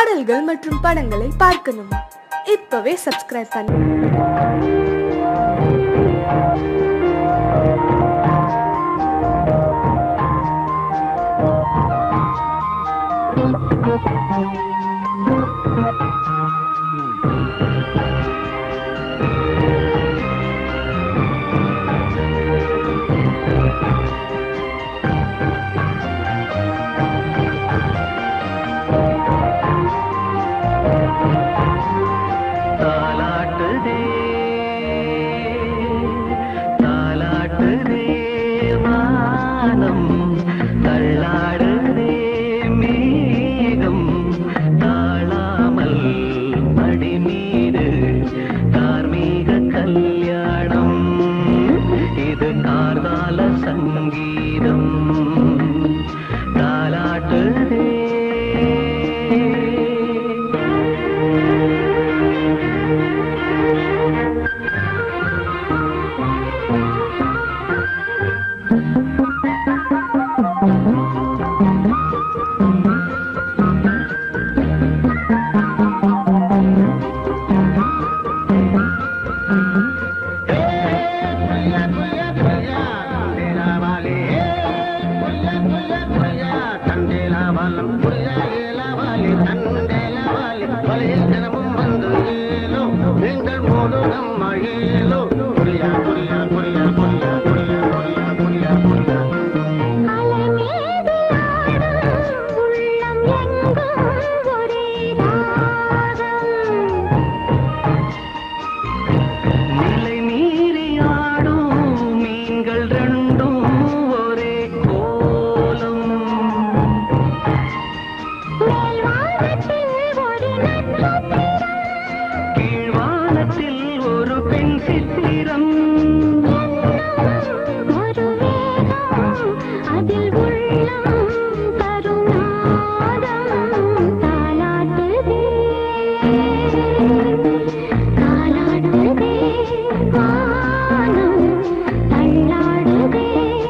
பாடல்கள் மற்றும் படங்களை பார்க்கணுமா இப்பவே சப்ஸ்கிரைப் பண்ணுங்க தாலாட்டுதே தாலாட்டுதே வானம் தள்ளாடுதே மேகம் தாழாமல் மடி மீது தார்மீக கல்யாணம் இது கார்கால சங்கீதம் தாலாட்டுதே நிலை மீறி ஆடும் மீன்கள் ரெண்டும் ஒரே கோலம் கீழ்வானத்தில் ஒரு பெண் சித்திரம் அதில் உள்ளம் கருணாதம் தாலாட்டுதே தாலாடுதே வானம் தள்ளாடுதே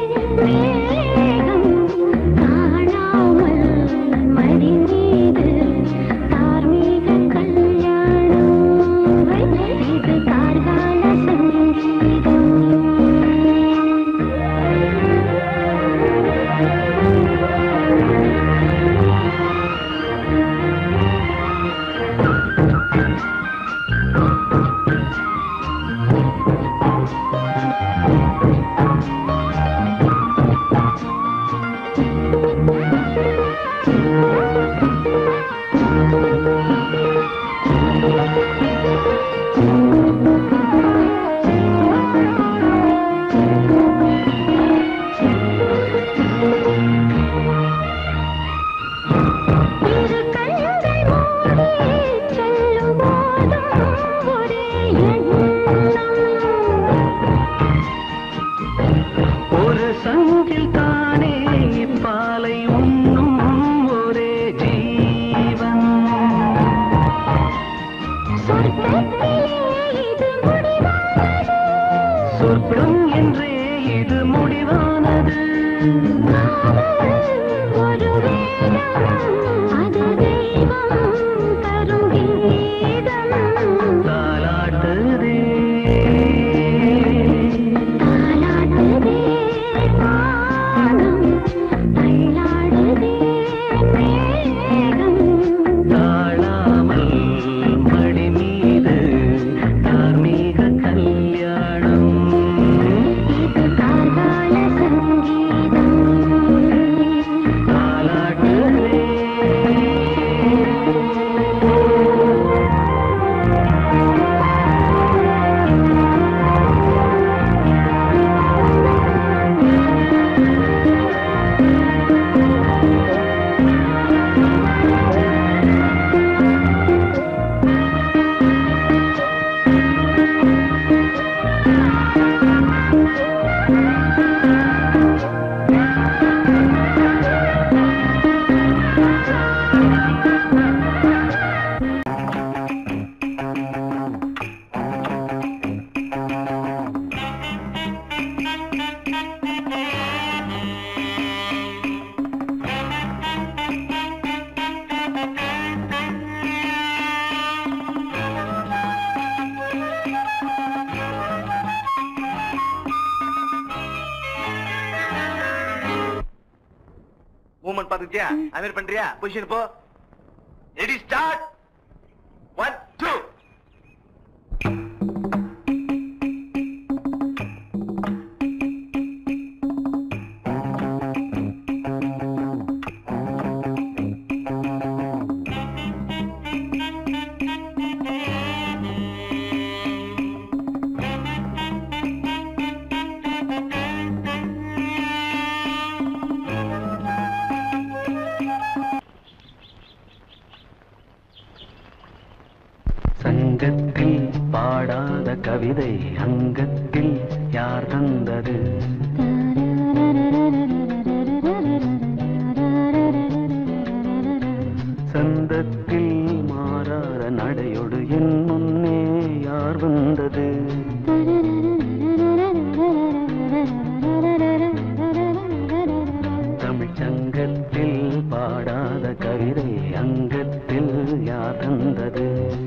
மேகம் காணாமல் மடி மீது தார்மீக கல்யாணம் இது கார்கால சங்கீதம் இரு கண்கள் மூடி செல்லும் போதும் ஒரே எண்ணம் ஒரு சங்கில் தானே பாலை உண்ணும் ஒரே ஜீவன் பாத்துக்கியா அது மாதிரி பண்றியா பொசிஷன் போ ரெடி ஸ்டார்ட் ஒன் டூ சங்கத்தில் பாடாத கவிதை அங்கத்தில் யார் தந்தது சந்தத்தில் மாறாத நடையொடு என் முன்னே யார் வந்தது தமிழ்ச் சங்கத்தில் பாடாத கவிதை அங்கத்தில் யார் தந்தது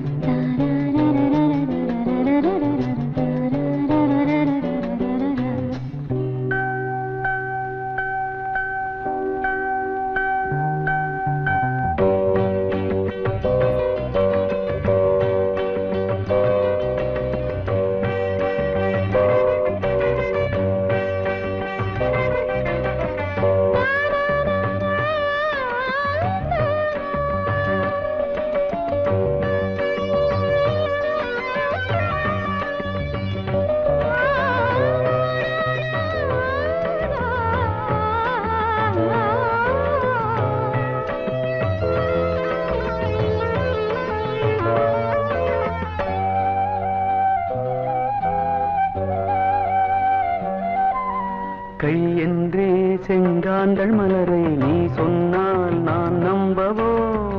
கை என்றே செங்காந்தள் மலரை நீ சொன்னால் நான் நம்பவோ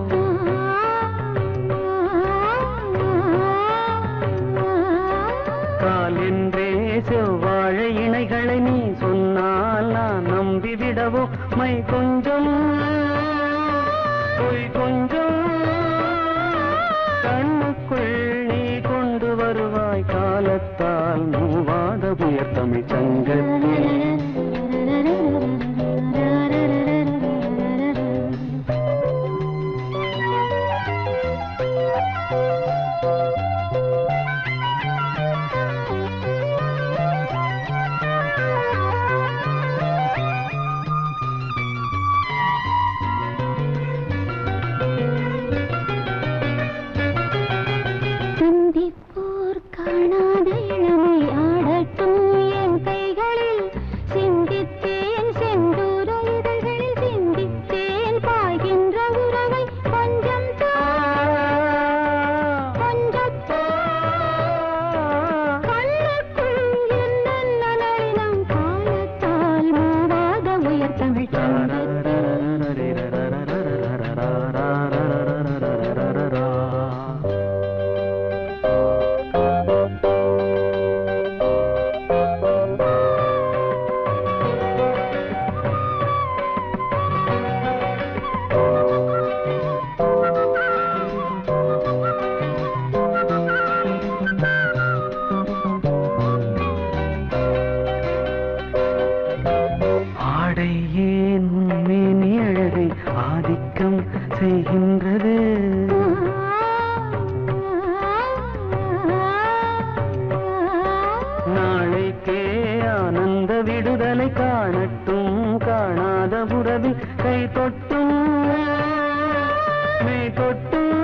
கால் என்றே செவ்வாழை இணைகளை நீ சொன்னால் நான் நம்பிவிடவோ மை கொஞ்சம் பொய் கொஞ்சம் கண்ணுக்குள் நீ கொண்டு வருவாய் காலத்தால் மூவாத புயர் தமிழ் சங்கத்தில் சந்திப்போர் காணாத இளமை ஆடட்டும் என் கைகளில் சிந்தித்தேன் செந்தூர இதழ்களில் சிந்தித்தேன் பாய்கின்ற உறவை கொஞ்சம் தா, கொஞ்சம் தா. கண்ணுக்குள் என்னென்ன நளினம் காலத்தால் மூவாத உயர் தமிழ் சங்கத்தில் ஆடை ஏன் உண்மேனி அழகை ஆதிக்கம் செய்கின்றது நாளைக்கே ஆனந்த விடுதலை காணட்டும் காணாத உறவில் கை தொட்டும் மெய் தொட்டும்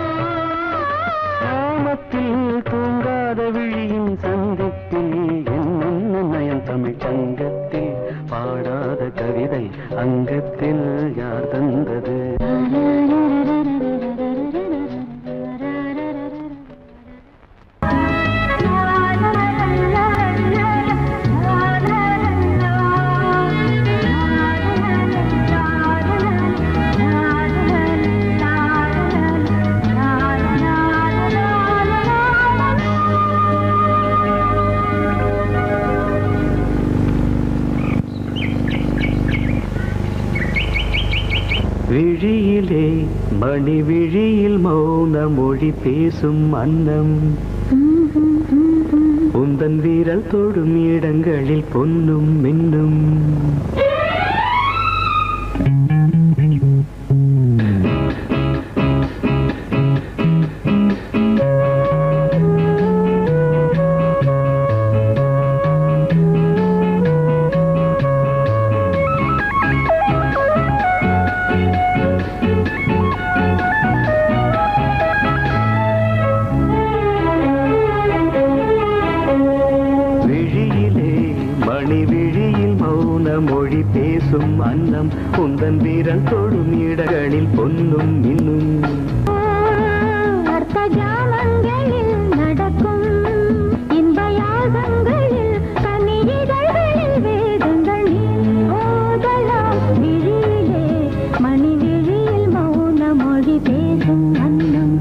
கிராமத்தில் தூங்காத விழியின் சந்திப்பில் என்ன நயம் தமிழ் சங்கத்தில் பாடாத கவிதை அங்கத்தில் யார் தந்தது விழியிலே மணி விழியில் மௌன மொழி பேசும் அன்னம் உந்தன் வீரல் தொடும் இடங்களில் பொன்னும் மின்னும் குந்தன் வீரன் தொடும் இடங்களில் பொன்னும் இன்னும் அர்த்த ஜாமங்களில் நடக்கும் இன்ப யாகங்களில் கனியிதழ்களில் வேதங்கள் நீ ஓதலாம் விழியிலே மணி விழியில் மௌன மொழி பேசும் அன்னம்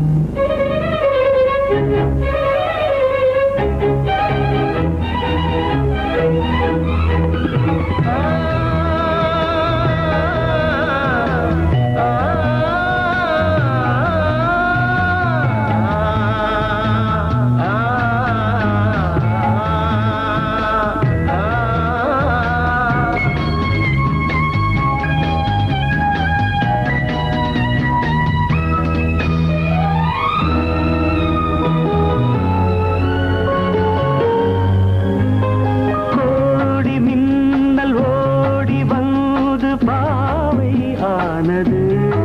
கோடி மின்னல் ஓடி வந்து பாவை ஆனது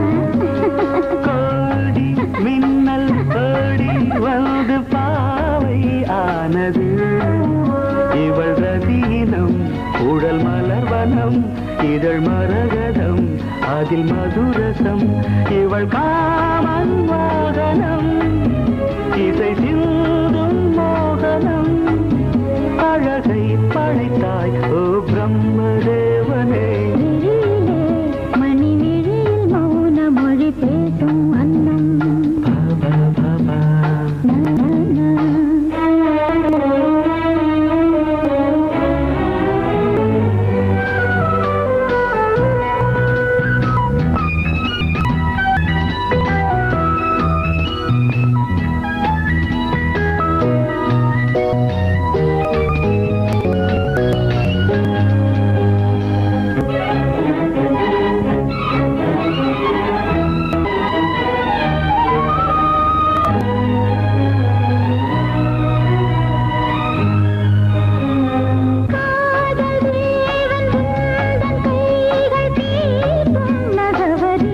கோடி மின்னல் ஓடி வந்து பாவை ஆனது இவள் ரதீனம் உடல் மலர்வனம் இதழ் மரகதம் அதில் மதுரசம் இவள் காமன் வாகனம் இசை சிந்தும் மோகனம் அழகை படைத்தாய் ஓ பிரம்மதேவனே விழியிலே மணி விழியில் மௌன மொழி பேசும் அன்னம் பாபா பாபா காதல் தேவன் உந்தன் கைகள் தீர்க்கும் நகவரி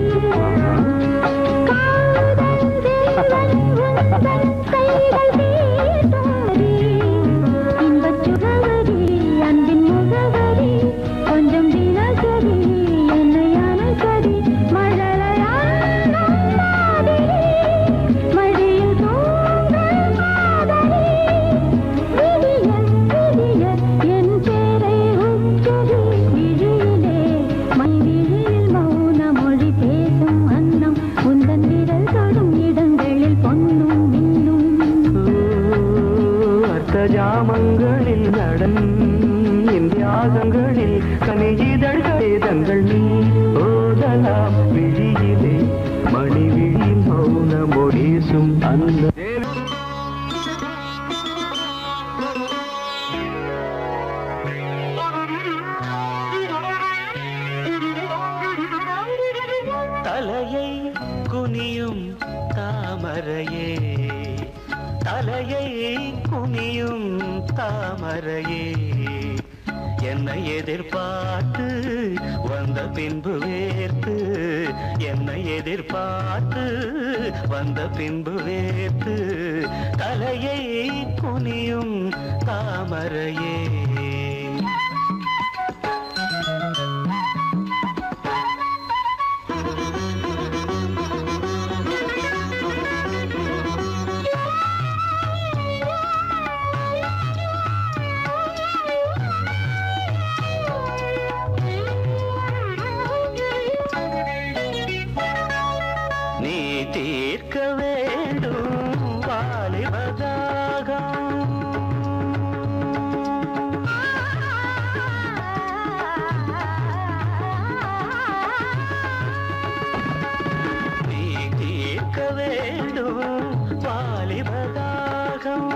காதல் தேவன் உந்தன் கைகள் தீர்க்கும் நகவரி இன்பச் சுகவரி அன்பின் முகவரி கொஞ்சம் தினசரி என்னை அணைக்கடி மழலையாடும் மாதிரி மடியில் தூங்கும் காதலி விடிய விடிய என் பேரை உச்சரி விழியிலே மை விழியில் மௌன மொழி பேசும் அன்னம் உந்தன் விரல் தொடும் இடங்களில் பொன்னும் மின்னும் அர்த்த ஜாமங்களில் நடன் இந்தியாகங்களில் கனியிதழ்கள் வேதங்கள் நீ ஓதலாம் விழியிலே மணி விழி மௌன மொழீசும் அந்த தலையை குனியும் தாமரையே தலையை குனியும் தாமரையே என்னை எதிர்பார்த்து வந்த பின்பு வேர்த்து என்னை எதிர்பார்த்து வந்த பின்பு வேர்த்து தலையை குனியும் தாமரையே நீ தீர்க்க வேண்டும் வாலிபதாகம் நீ தீர்க்க வேண்டும் வாலிபதாகம்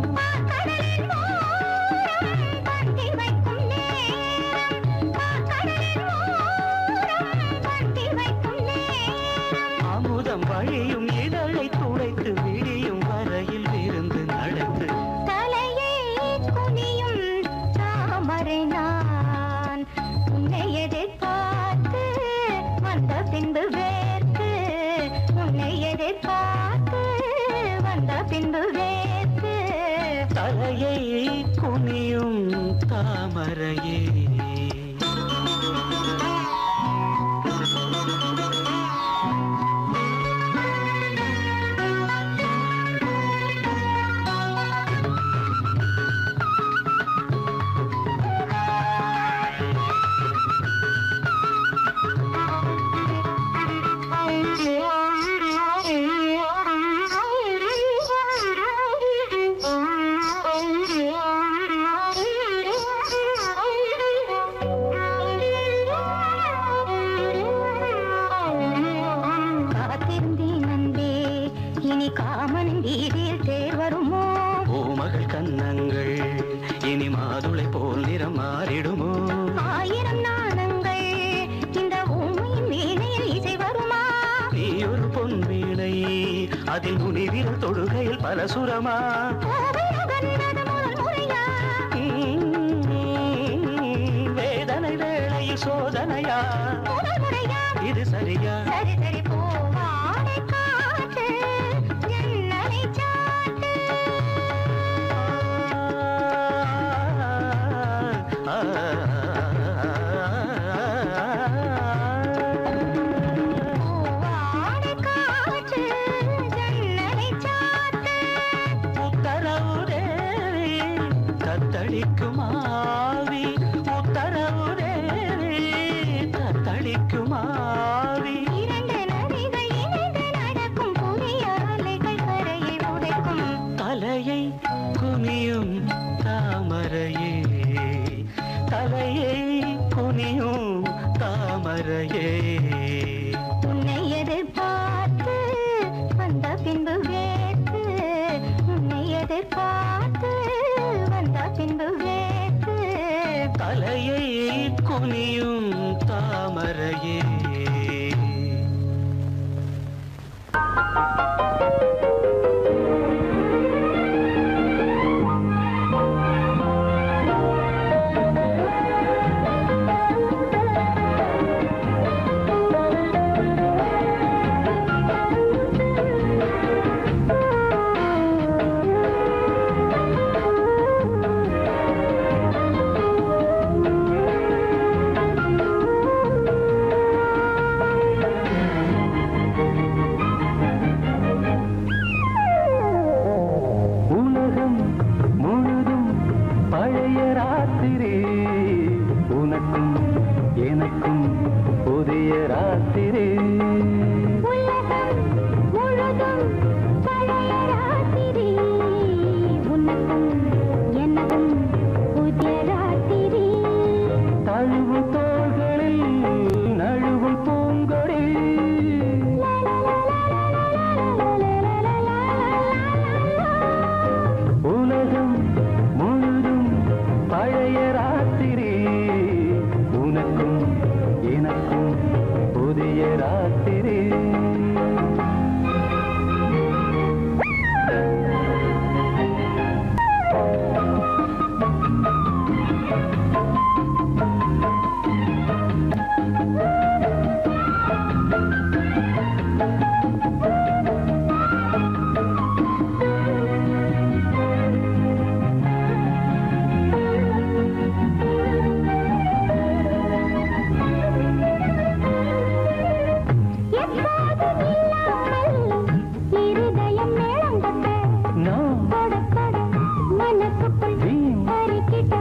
அமுதம் வழியும் இதழை துடைத்து விடியும் வரையில் விருந்து நடத்து தலையை குனியும் தாமரை நான் உன்னை எதிர்பார்த்து வந்த பின்பு வேர்த்து உன்னை எதிர்பார்த்து வந்த பின்பு வேர்த்து தலையை குனியும் தாமரையே இனி காமன் வீதியில் தேர் வருமோ பூமகள் கன்னங்கள் இனி மாதுளை போல் நிறம் மாறிடுமோ ஆயிரம் நாணங்கள் இந்த ஊமையின் வீணையில் இசை வருமா நீ ஒரு பொன் வீணை அதில் நுனி விரல் தொடுகையில் பல சுரமா கோவை உகந்தது முதல் முறையா வேதனை வேளையில் சோதனையா முதல் முறையா இது சரியா சரி சரி பூவாடை காற்று ஜன்னலை சாத்து பூவாடை காற்று ஜன்னலை சாத்து உத்தரவு தேவி தத்தளிக்கும் ஆவி உத்தரவு தேவி தத்தளிக்கும் ஆவி இரண்டு நதிகள் இணைந்து நடக்கும் புதிய அலைகள் கரையை உடைக்கும் தலையை குனியும் தாமரையே தலையை குனியும் தாமரையே உன்னை எதிர்பார்த்து வந்த பின்பு வேத்து உன்னை எதிர்பார்த்து வந்த பின்பு வேத்து தலையை குனியும் தாமரையே உலகம் முழுதும் பழைய ராத்திரி உனக்கும் எனக்கும் புதிய ராத்திரி உலகம் முழுதும் பழைய ராத்திரி உனக்கும் எனக்கும் புதிய ராத்திரி தழுவும் தோள்களில் நழுவும் பூங்கொடி உலகம் முழுதும் பழைய ராத்திரி உனக்கும் எனக்கும் புதிய ராத்திரி எப்போதும் இல்லாமல் இருதயம் மேளங்கொட்ட நான் பட பட மனசுக்குள் வீண் அரிக்கிட்ட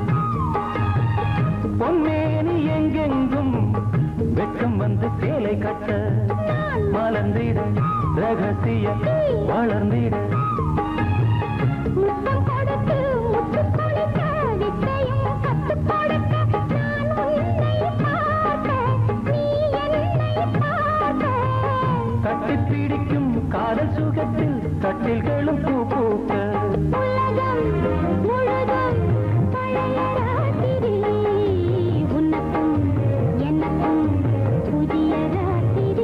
பொன்னேனி எங்கெங்கும் வெட்கம் வந்து சேலை கட்ட மலர்ந்திட ரகசிய வளர்ந்திட முத்தம் கொடுத்து முத்து கொடுக்க வித்தையும் கத்து கொடுக்க நான் உன்னை பார்க்க நீ என்னை பார்க்க கட்டி பிடிக்கும் காதல் சுகத்தில் கட்டில்களும் பூ பூக்க உலகம் முழுதும் பழைய ராத்திரி உனக்கும் எனக்கும் புதிய ராத்திரி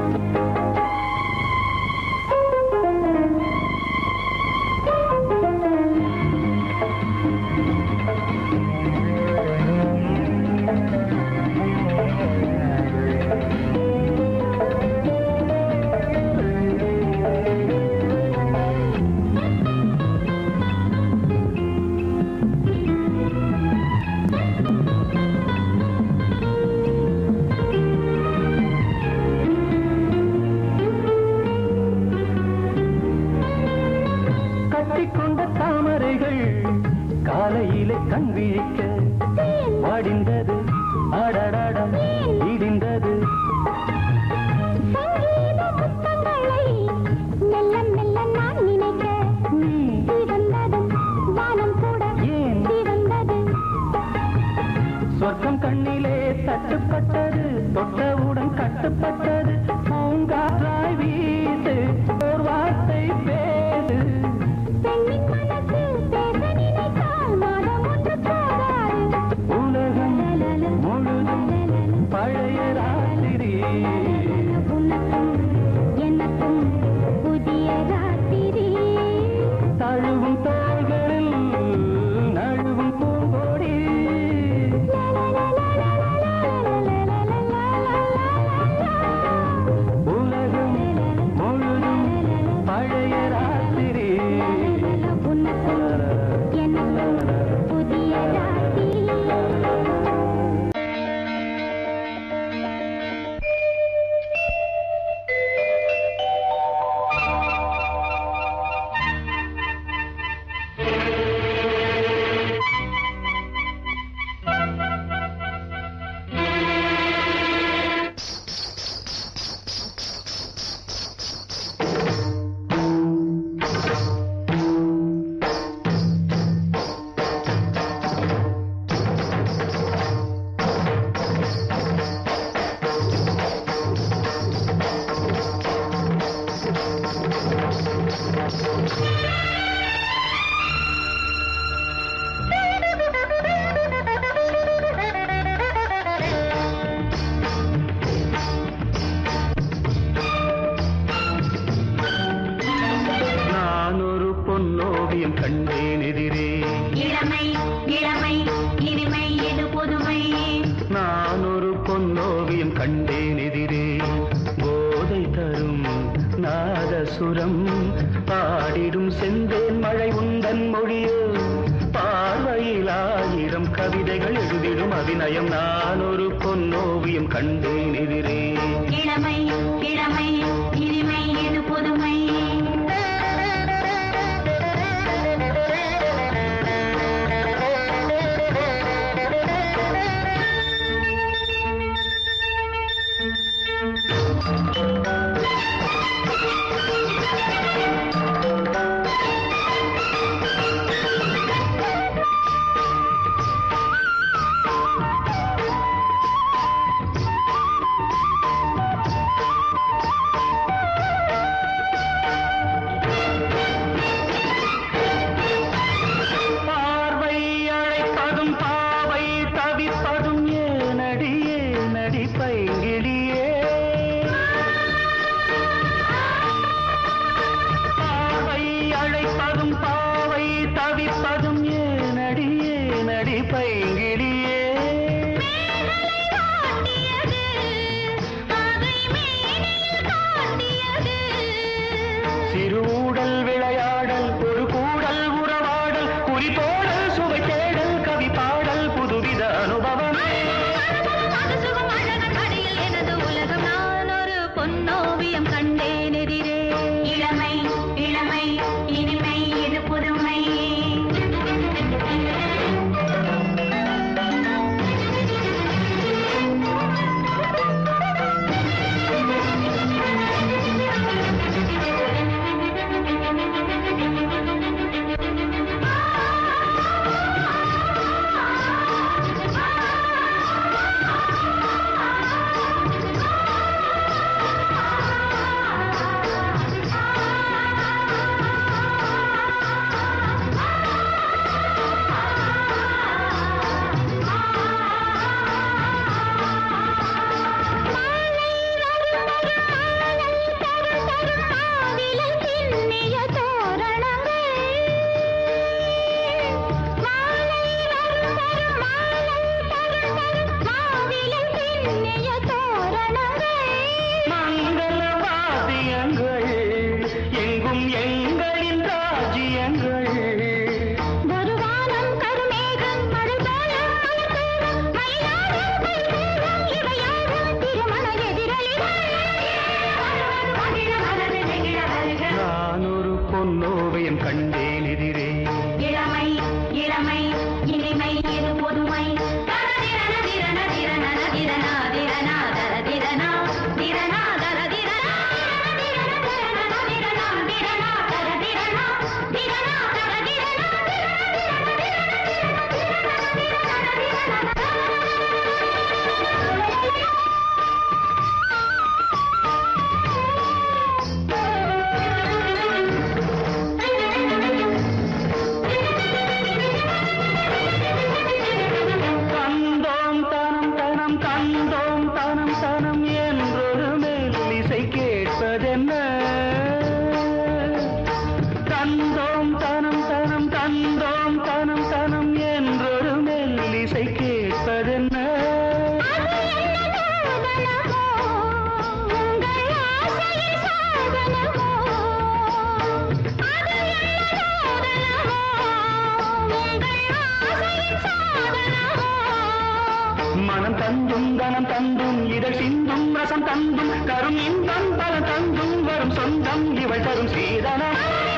கட்டிக்கொண்ட தாமரைகள் காலையிலே கண் விழிக்க வாடிந்தது அடடடம் இடிந்தது சங்கீத புத்தங்களை மெல்ல மெல்ல நான் நினைக்க நீ சிவந்ததும் வானம் கூட ஏன் சிவந்தது சொர்க்கம் கண்ணிலே தட்டுப்பட்டது தொட்டவுடன் கட்டுப்பட்டது பூங்காற்றாய் வீசு ஓர் வார்த்தை நான் ஒரு பொன்னோவியம் கண்டேன் எதிரே இளமை இளமை இனிமை இது புதுமை நான் ஒரு பொன்னோவியம் கண்டேன் எதிரே போதை தரும் நாதசுரம் பாடிடும் செந்தேன் மழை உந்தன் மொழியோ பார்வையில் ஆயிரம் கவிதைகள் எழுதிடும் அபிநயம் நான் ஒரு பொன்னோவியம் கண்டேன் எதிரே இளமை இளமை இனிமை இது புதுமை பார்வை அழைப்பதும் பாவை தவிப்பதும் ஏனடியே நடி பைங்கிடியே பார்வை அழைப்பதும் பாவை தவிப்பதும் ஏனடியே நடி பைங்கிடியே காட்டியது அதை மேனியில் காட்டியது சிறுஊடல் விளையாடல் ஒரு கூடல் உறவாடல் குறிப்போடல் சுவை தேடல் கவி பாடல் புதுவித அனுபவமே அது சுகம் அழகன் அடியில் எனது உலகம் நான் ஒரு பொன்னோவியம் கண்டேன் எதிரே இளமை இளமை இனிமை இது புதுமை மங்கள வாத்தியங்கள் எங்கும் எங்களின் ராஜ்யங்கள் நான் ஒரு பொன்னோவியம் கண்டேன் எதிரே இளமை இளமை இனிமை இது புதுமை தரதிரன திரன திரன திரனா திரனா தர திரனா திரனா தர திரனா திரன திரன திரனா திரனா தர திரனா திரனா தர திரனா கந்தோம் தனம் தனம் கந்தோம் தனம் தனம் என்றொரு மெல்லிசை கேட்பதென்ன கந்தோம் தனம் தனம் கந்தோம் தனம் தனம் என்றொரு மெல்லிசை கேட்பதென்ன மனம் தந்தும் கனம் தந்தும் இதழ் சிந்தும் ரசம் தந்தும் கரும் இன்பம் பல தந்தும் வரும் சொந்தம் இவள் தரும் சீதனம்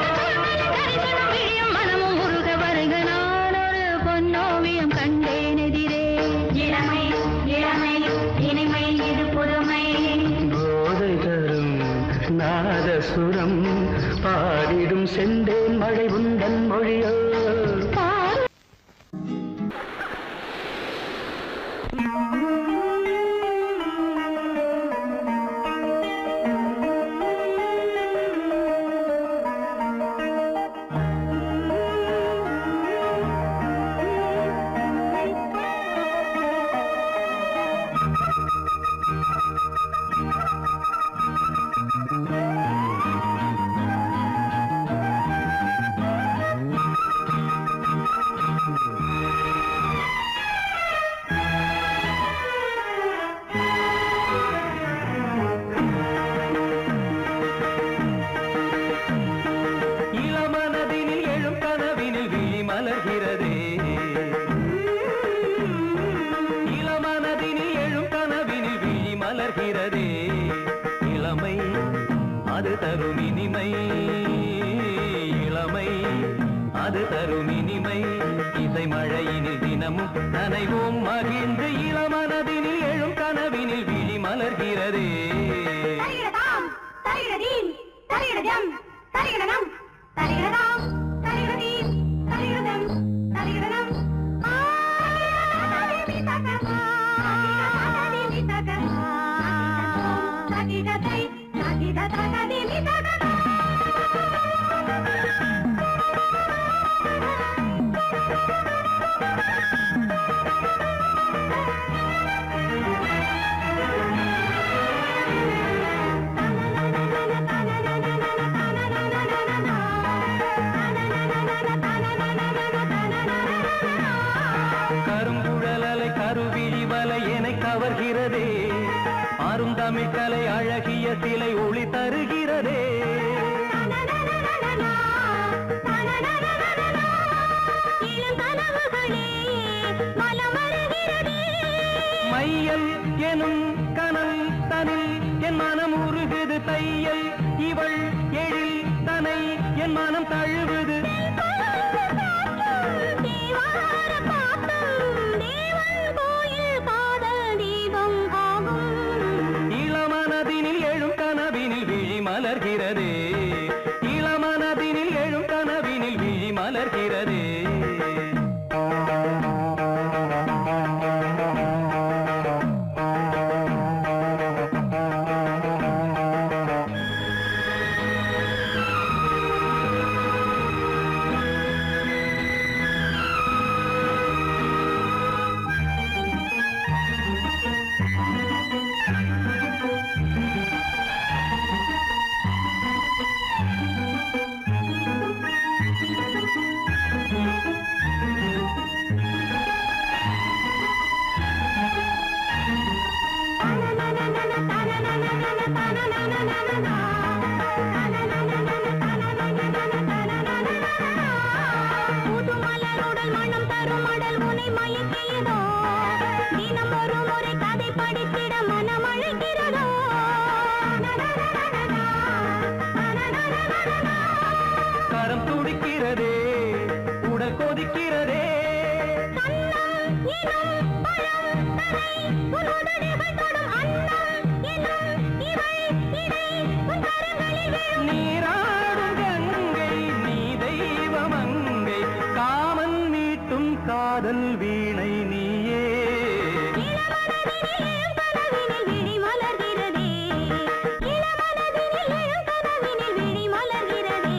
மனமும் முருக வருக நான் ஒரு பொன்னோவியம் கண்டேன் எதிரே இளமை இளமை இனிமை இது புதுமை போதை தரும் நாதசுரம் பாடிடும் செந்தேன் மழை உந்தன் மொழியோ அது தரும் இனிமை இளமை அது தரும் இனிமை இசை மழையினில் தினமும் நனைவோம் மகிழ்ந்து இளமனதினில் எழும் கனவினில் விழி மலர்கிறதே தரிகிடதாம் தரிகிடதீம் தரிகிடதம் தரிகிடனம் தரிகிடதாம் தரிகிடதீம் தரிகிடதம் தரிகிடனம் தகிடதை தகிட தகதிமி தகதா கருங்குழலலை கருவிழி வலை என கவர்கிறதே ஆறும் தமிழ் கலை அழகிய சிலை ஒளி தருகிறதே இளம் கனவுகளே மலம் வருகிறதே மையல் எனும் கனல் தனில் என் மனம் உருகுது தையல் இவள் எழில் தனை என் மனம் தழுவுது தேவார பாட்டும் தேவன் கோயில் காதல் தீபம் ஆகும் இளமனதினில் எழும் கனவினில் விழி மலர்கிறதே இளமனதினில் எழும் கனவினில் விழி மலர்கிறதே புது மலருடல் மனம் தரும் மடல் உனை மயக்கியதோ தினம் ஒரு முறை கதை படித்திட மனம் அழைக்கிறதோ கரம் துடிக்கிறதே உடல் கொதிக்கிறதே கண்ணம் எனும் பழம் தரை உன் உதடுகள் தொடும் அன்னம் எனும் இவள் இடை உன் கரங்களில் விழும் நீராடும் கங்கை நீ தெய்வமங்கை காமன் மீட்டும் காதல் வீணை நீயே இளமனதினில் கனவினில் விழி மலர்கிறதே இளமனதினில் எழும் கனவினில் விழி மலர்கிறதே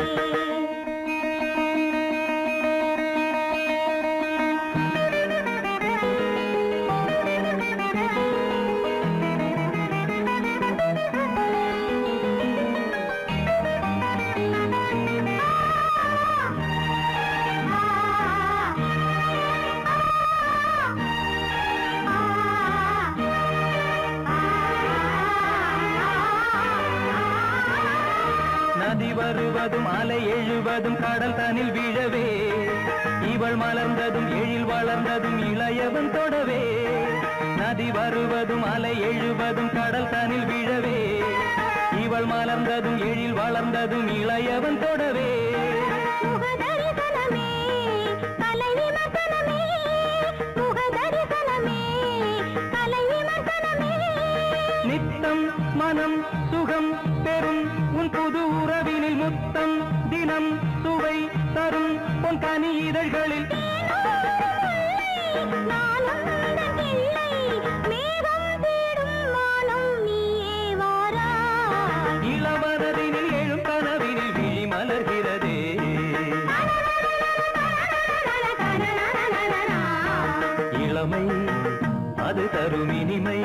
நதி வருவதும் அலை எழுவதும் கடல் தனில் விழவே இவள் மலர்ந்ததும் எழில் வளர்ந்ததும் இளையவன் தொடவே நதி வருவதும் அலை எழுவதும் கடல் தனில் விழவே இவள் மலர்ந்ததும் எழில் வளர்ந்ததும் இளையவன் தொடவே முகதரிசனமே கலை விமர்சனமே முகதரிசனமே கலை விமர்சனமே நித்தம் மனம் சுகம் பெறும் உன் புது உறவினில் முத்தம் தினம் சுவை தரும் உன் கனி இதழ்களில் நானும் உந்தன் இல்லை மேகம் தேடும் மானம் நீயே வாராய் இளமனதினில் எழும் கனவினில் விழி மலர்கிறதே இளமை அது தரும் இனிமை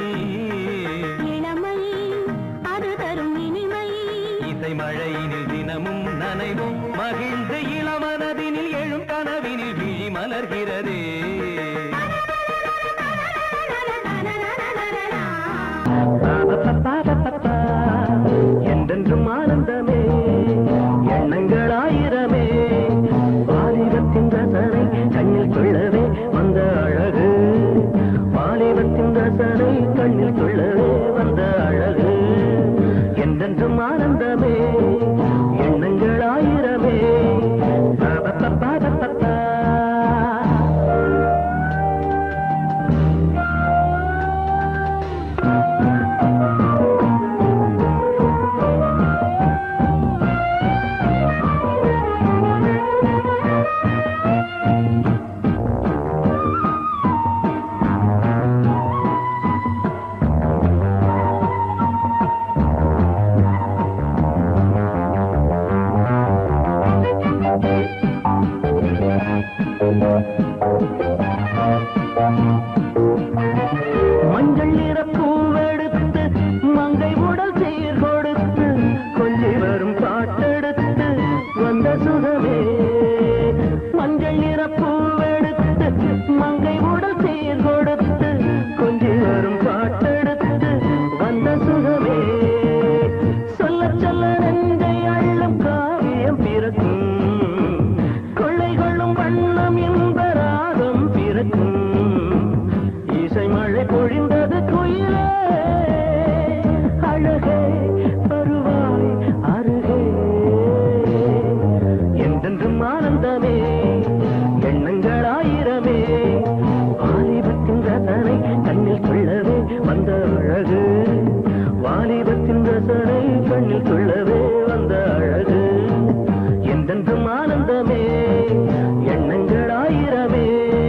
இளமை அது தரும் இனிமை இசை மழையினில் தினமும் நனைவும் மகிழ்ந்து இளமனதினில் எழும் கனவினில் விழி மலர்கிறதே என்றென்றும் ஆனந்தமே எண்ணங்கள் ஆயிரமே வாலிபத்தின் ரசனை கண்ணில் கொள்ளவே வந்த அழகு வாலிபத்தின் ரசனை கண்ணில் கொள்ளவே வந்த அழகு என்றென்றும் ஆனந்த மஞ்சள் நிற பூவெடுத்து மங்கை உடல் சீர் கொடுத்து கொஞ்சி வரும் பாட்டெடுத்து வந்த சுகமே மஞ்சள் நிற பூவெடுத்து மங்கை உடல் சீர் கொடுத்து கொஞ்சி வரும் பாட்டெடுத்து வந்த சுகமே சொல்ல சொல்ல நெஞ்சை அள்ளும் காவியம் பிறக்கும் கொள்ளைகளும் வண்ணம் இன்ப ராகம் பிறக்கும் இசை மழை பொழிந்தது குயிலே அழகே வருவாய் அருகே என்றென்றும் ஆனந்தமே எண்ணங்கள் ஆயிரமே வாலிபத்தின் ரசனை கண்ணில் கொள்ளவே வந்த அழகு வாலிபத்தின் ரசனை கண்ணில் கொள்ளவே வந்த அழகு என்றென்றும் ஆனந்தமே எண்ணங்கள் ஆயிரமே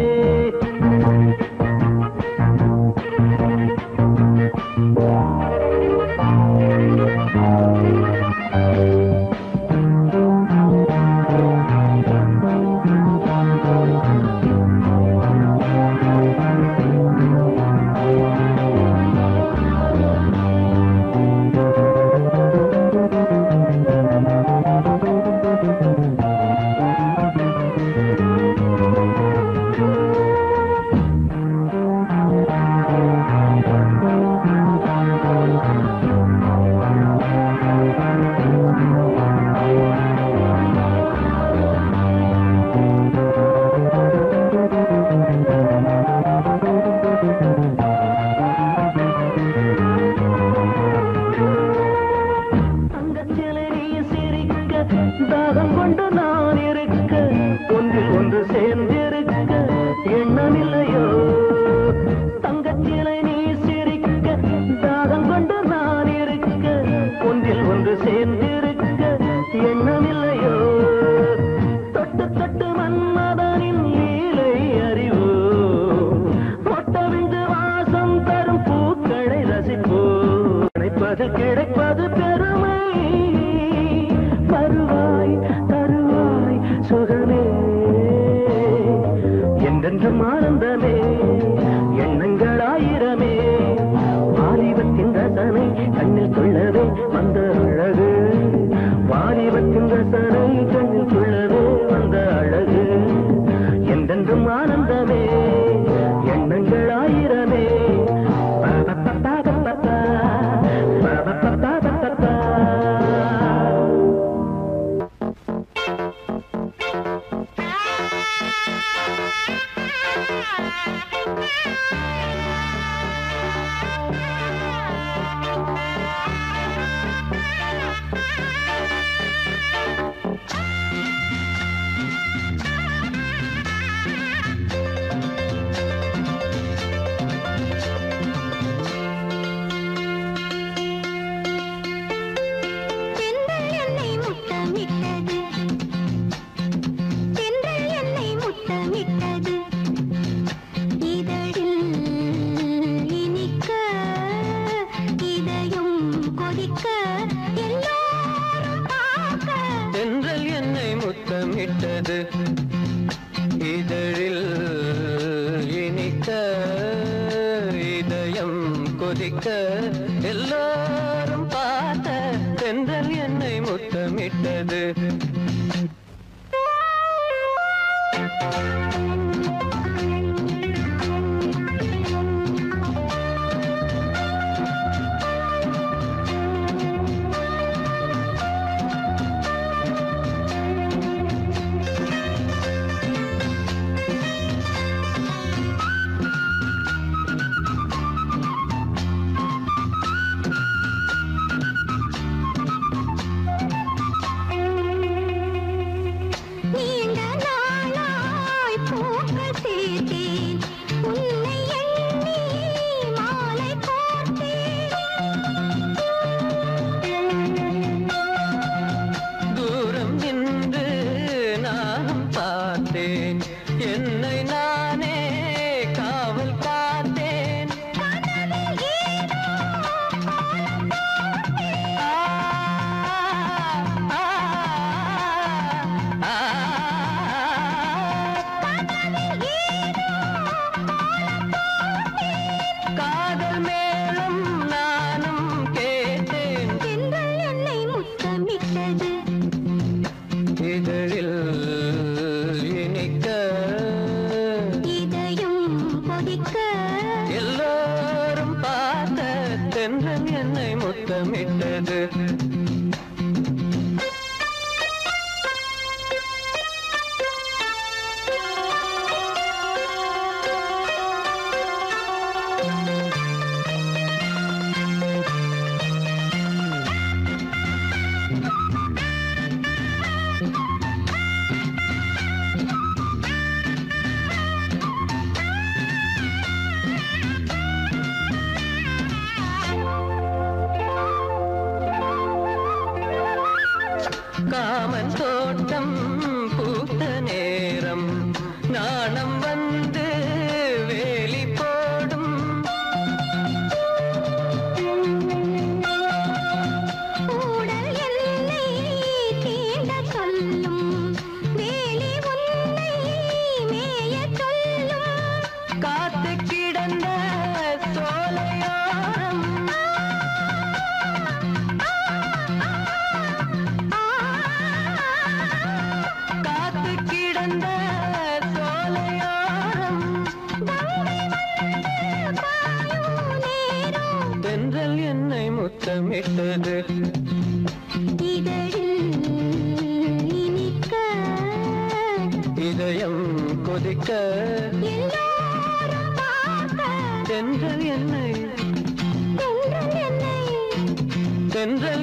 தங்கச்சிலை நீ சிரிக்க தாகம் கொண்டு நான் இருக்க ஒன்றில் ஒன்று சேர்ந்திருக்க எண்ணமில்லையோ தங்கச்சிலை நீ சிரிக்க தாகம் கொண்டு நான் இருக்க ஒன்றில் ஒன்று சேர்ந்திருக்க எண்ணமில்லையோ தொட்டு தொட்டு மன்மதனின் லீலை அறிவோ மொட்டவிந்து வாசம் தரும் பூக்களை ரசிப்போ கிடைப்பது கிடைப்பது பெருமை வருவாய் தருவாய் சுகமே என்றென்றும் ஆனந்தமே எண்ணங்கள் ஆயிரமே வாலிபத்தின் ரசனை கண்ணில் கொள்ளவே வந்த அழகு வாலிபத்தின் ரசனை கண்ணில் கொள்ளவே வந்த அழகு என்றென்றும் ஆனந்தமே எண்ணங்கள் ஆயிரமே பா-பா-பா-பா-பா-பா. பா-பா-பா-பா-பா-பா. தென்றல் என்னை முத்தமிட்டது தென்றல் என்னை முத்தமிட்டது இதழில் இனிக்க இதயம் கொதிக்க எல்லோரும் பார்க்க தென்றல் என்னை முத்தமிட்டது இதழில் இனிக்க இதயம் கொதிக்க எல்லாரும் பார்த்த தென்றல் என்னை முத்தமிட்டது நீண்ட நாளாய் பூ இதழில் இனிக்க இதயம் கொதிக்க எல்லாரும் பார்த்த தென்றல் என்னை முத்தமிட்டது காமன் தோட்டம் பூத்த நேரம் நாணம் வந்து வேலி போடும் கூடல் எல்லை தீண்ட சொல்லும் வேலி உன்னை மேயச் சொல்லும் காத்து கிடந்த சோலையோரம் காத்து கிடந்த சோலையோரம் தென்றல் என்னை முத்தமிட்டது இதழில் இனிக்க இதயம் கொதிக்க எல்லோரும் பார்க்க தென்றல் என்னை தென்றல் என்னை தென்றல்